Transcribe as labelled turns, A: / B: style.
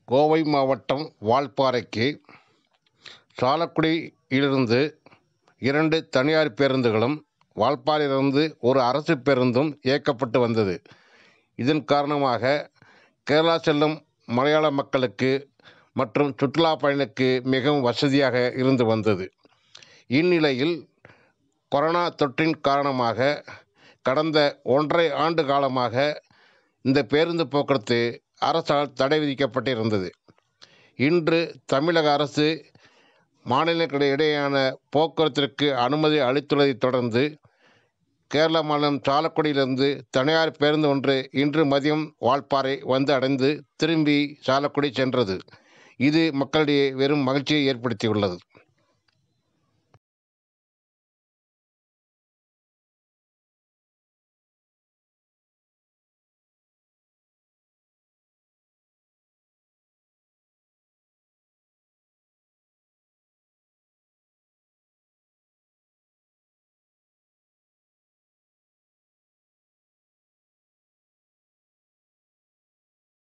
A: கோவை மாவட்டம் வால்பாறைக்கு சாலக்குடியிலிருந்து இரண்டு தனியார் பேருந்துகளும் வால்பாறையிலிருந்து ஒரு அரசு பேருந்தும் இயக்கப்பட்டு வந்தது இதன் காரணமாக கேரளா செல்லும் மலையாள மக்களுக்கு மற்றும் சுற்றுலா பயணிக்கு மிகவும் வசதியாக இருந்து வந்தது இந்நிலையில் கொரோனா தொற்றின் காரணமாக கடந்த ஒன்றரை ஆண்டு காலமாக இந்த பேருந்து போக்குவரத்து அரசால் தடை விதிக்கப்பட்டிருந்தது இன்று தமிழக அரசு மாநிலங்களுக்கு இடையேயான போக்குவரத்திற்கு அனுமதி அளித்துள்ளதைத் தொடர்ந்து கேரள மாநிலம் சாலக்குடியிலிருந்து தனியார் பேருந்து ஒன்று இன்று மதியம் வால்பாறை வந்து அடைந்து திரும்பி சாலக்குடி சென்றது இது மக்களிடையே வெறும் மகிழ்ச்சியை ஏற்படுத்தியுள்ளது